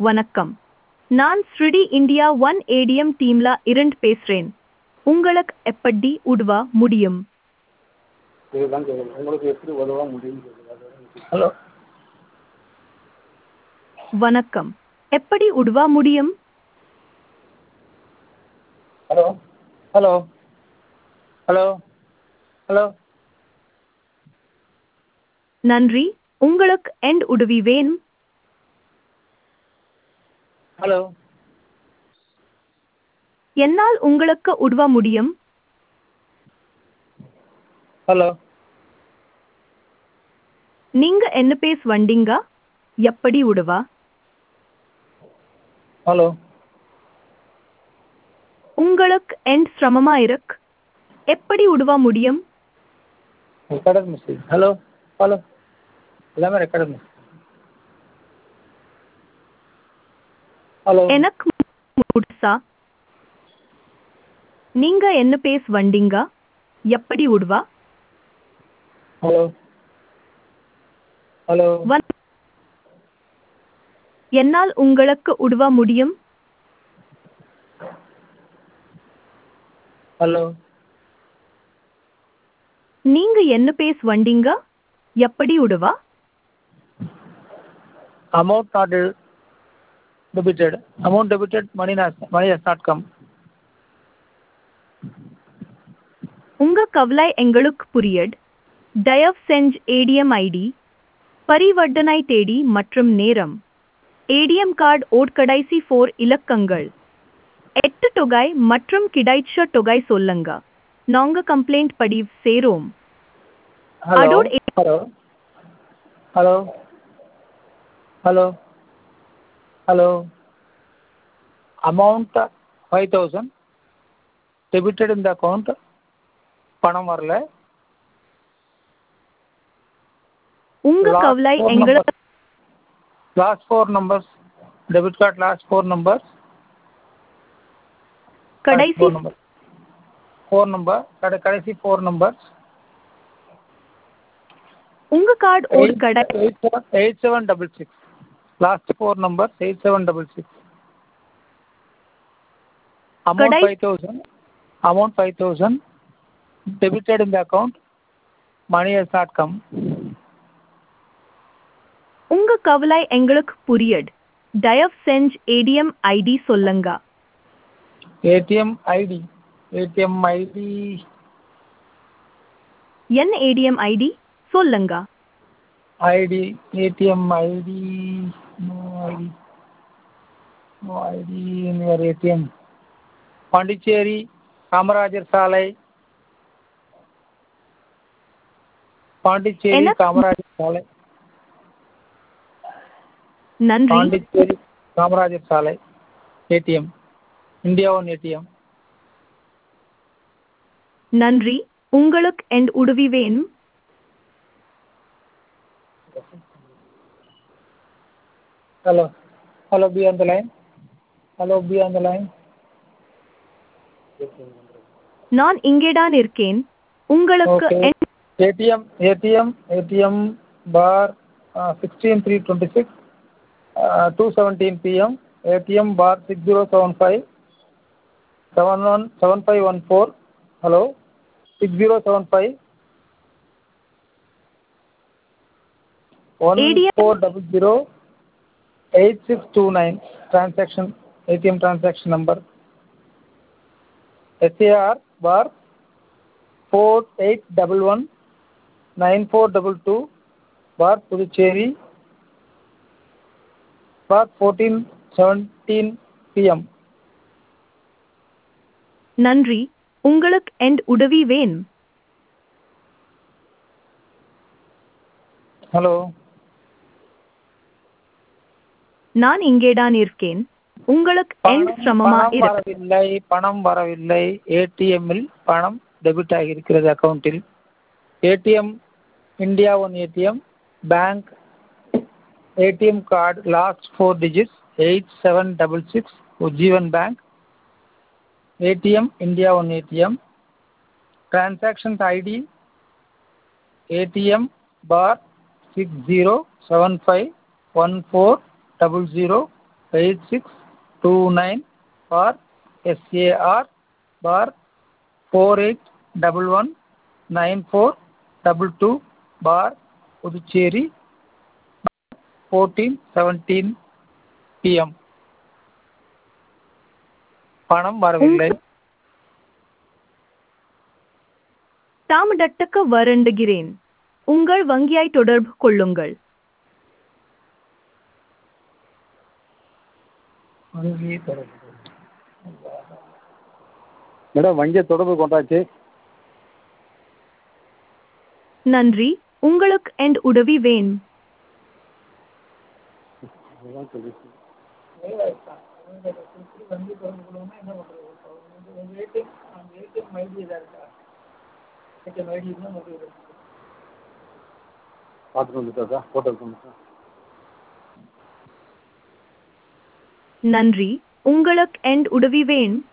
வணக்கம் நான் ஸ்ருடி இந்தியா ஒன் ஏடிஎம் டீம்ல இருந்து பேசுறேன் உங்களுக்கு எப்படி உதவ முடியும் இதுதான் கேட்குறேன் உங்களுக்கு எப்படி உதவ முடியும்னு கேட்குறேன் ஹலோ வணக்கம் எப்படி உதவ முடியும் ஹலோ ஹலோ ஹலோ ஹலோ நன்றி உங்களுக்கு எண்ட் உதவி வேணும் ஹலோ என்னால் உங்களுக்கு உதவ முடியும் ஹலோ நீங்க என்ன பேச வந்தீங்க எப்படி உதவா ஹலோ உங்களுக்கு எண்ட் சிரமமா இருக்கு எப்படி உதவ முடியும் ரெக்கார்டட் மெசேஜ் ஹலோ ஹலோ எல்லாமே ரெக்கார்டட் மெசேஜ் ஹலோ எனக்கு முழுசா நீங்க என்ன பேச வந்தீங்க எப்படி உதவா ஹலோ ஹலோ வந்- என்னால் உங்களுக்கு உதவ முடியும் ஹலோ நீங்க என்ன பேச வந்தீங்க எப்படி உதவா amount not uh, debited amount debited money has money has not come உங்க கவலை எங்களுக்கு புரியட் தயவு செஞ்சு ஏடிஎம் ஐடி பரிவர்த்தனை தேதி மற்றும் நேரம் ஏடிஎம் கார்டு ஓட் கடைசி ஃபோர் இலக்கங்கள் எட்டு தொகை மற்றும் கிடைச்ச தொகை சொல்லுங்க நாங்க கம்ப்ளைண்ட் பதிவு சேரோம் hello அதோட எ- hello hello hello hello amount 5000 debited in the account பணம் வரல உங்க Last கவலை four எங்களை numbers. last four numbers debit card last four numbers last கடைசி four numbers four number கடை கடைசி four numbers உங்க கார்டு ஓட் கடை eight seven eight seven double six last four numbers eight seven double six amount Kadai- five thousand amount five thousand debited in the account money has not come உங்க கவலை எங்களுக்கு புரியட் தயவு செஞ்சு ATM ID சொல்லுங்க ATM ID ATM ID என்ன ATM ID சொல்லுங்க ID ATM ID no ID no ID in your ATM Pondicherry Kamarajar சாலை பாண்டிச்சேரி என்ன? காமராஜர் சாலை நன்றி பாண்டிச்சேரி காமராஜர் சாலை ஏடிஎம் இந்தியா ஒன் ஏடிஎம் நன்றி உங்களுக்கு என் உதவி வேணும் hello hello be on the line hello be on the line நான் இங்கேதான் இருக்கேன் உங்களுக்கு Okay. என் ATM ATM ATM bar uh, 16 3 26 uh, 217 PM ATM bar 6075 71 7514 hello 6075 1400 8629 transaction ATM transaction number SAR bar four eight double one nine four double two bar Puducherry bar fourteen seventeen PM. நன்றி உங்களுக்கு என் உதவி வேணும் Hello. நான் இங்கேதான் இருக்கேன் உங்களுக்கு என் பணம் சிரமமா பணம் இருக்கு வரவில்லை பணம் வரவில்லை ஏடிஎம்மில் பணம் டெபிட் ஆகியிருக்கிறது அக்கௌண்ட்டில் ATM India one ATM bank ATM card last four digits eight seven double six ஜீவன் bank ATM India one ATM transactions ID ATM bar six zero seven five one four double zero eight six two nine four SAR four four eight double one nine four double two four Puducherry fourteen seventeen PM பணம் வரவில்லை தாமதத்துக்கு வருந்துகிறேன் உங்கள் வங்கியை தொடர்பு கொள்ளுங்கள் வங்கி தொடர்பு madam வங்கியை தொடர்பு கொண்டாச்சு நன்றி உங்களுக்கு என் உதவி வேணும் வங்கி தொடர்பு கொள்ளணும்னா என்ன பண்ணுறது உங்கள் ஏடிஎம் அந்த ஏடிஎம் ஐடி எதாவது இருக்கா ஏடிஎம் ஐடி இருந்தால் மொபைல் பார்த்துட்டு வந்துட்டா சார் ஃபோட்டோ எடுத்து வந்துட்டா நன்றி உங்களுக்கு என் உதவி வேணும்